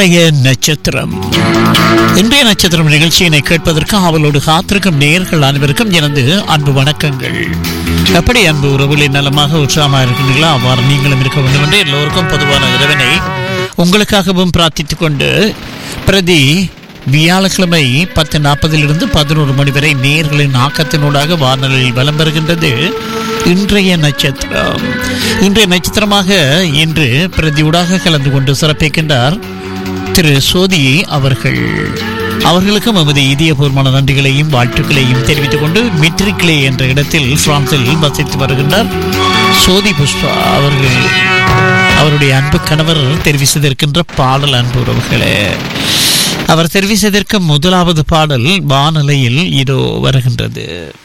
இன்றைய நட்சத்திரம் இன்றைய நட்சத்திரம் நிகழ்ச்சியினை கேட்பதற்கு அவளோடு காத்திருக்கும் நேர்கள் அனைவருக்கும் எனது அன்பு வணக்கங்கள் எப்படி அன்பு உறவுகளின் நலமாக உற்சாகமாக இருக்கின்றீர்களோ அவ்வாறு நீங்களும் இருக்க வேண்டும் என்று எல்லோருக்கும் பொதுவான இறைவனை உங்களுக்காகவும் பிரார்த்தித்துக் கொண்டு பிரதி வியாழக்கிழமை பத்து நாற்பதிலிருந்து பதினோரு மணி வரை நேர்களின் ஆக்கத்தினூடாக வானொலியில் வலம் பெறுகின்றது இன்றைய நட்சத்திரம் இன்றைய நட்சத்திரமாக இன்று பிரதியூடாக கலந்து கொண்டு சிறப்பிக்கின்றார் திரு சோதி அவர்கள் அவர்களுக்கும் எமது இதயபூர்வமான நன்றிகளையும் வாழ்த்துக்களையும் தெரிவித்துக் கொண்டு மிட்ரிக்லே என்ற இடத்தில் பிரான்சில் வசித்து வருகின்றார் சோதி புஷ்பா அவர்கள் அவருடைய அன்பு கணவர் தெரிவு செய்திருக்கின்ற பாடல் அன்பு உறவுகளே அவர் தெரிவு செய்திருக்கும் முதலாவது பாடல் வானலையில் இதோ வருகின்றது